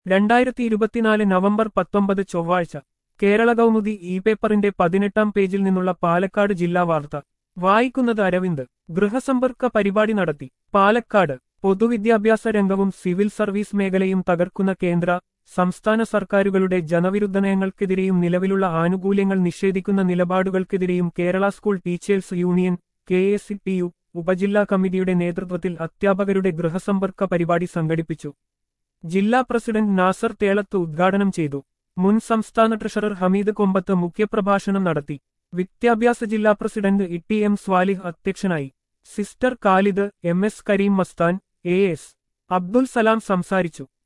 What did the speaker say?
രണ്ടായിരത്തി ഇരുപത്തിനാല് നവംബർ പത്തൊമ്പത് ചൊവ്വാഴ്ച കേരള കൗമുദി ഇ പേപ്പറിന്റെ പതിനെട്ടാം പേജിൽ നിന്നുള്ള പാലക്കാട് ജില്ലാ വാർത്ത വായിക്കുന്നത് അരവിന്ദ് ഗൃഹസമ്പർക്ക പരിപാടി നടത്തി പാലക്കാട് പൊതുവിദ്യാഭ്യാസ രംഗവും സിവിൽ സർവീസ് മേഖലയും തകർക്കുന്ന കേന്ദ്ര സംസ്ഥാന സർക്കാരുകളുടെ ജനവിരുദ്ധ നയങ്ങൾക്കെതിരെയും നിലവിലുള്ള ആനുകൂല്യങ്ങൾ നിഷേധിക്കുന്ന നിലപാടുകൾക്കെതിരെയും Kerala school teachers union K S T U ഉപജില്ലാ കമ്മിറ്റിയുടെ നേതൃത്വത്തിൽ അധ്യാപകരുടെ ഗൃഹസമ്പർക്ക പരിപാടി സംഘടിപ്പിച്ചു ജില്ലാ പ്രസിഡന്റ് നാസർ തേളത്ത് ഉദ്ഘാടനം ചെയ്തു മുൻ സംസ്ഥാന ട്രഷറർ ഹമീദ് കൊമ്പത്ത് മുഖ്യപ്രഭാഷണം നടത്തി വിദ്യാഭ്യാസ ജില്ലാ പ്രസിഡന്റ് ഇ എം സ്വാലിഹ് അധ്യക്ഷനായി sister Khalid M S Kareem Mastan A S Abdul Salam സംസാരിച്ചു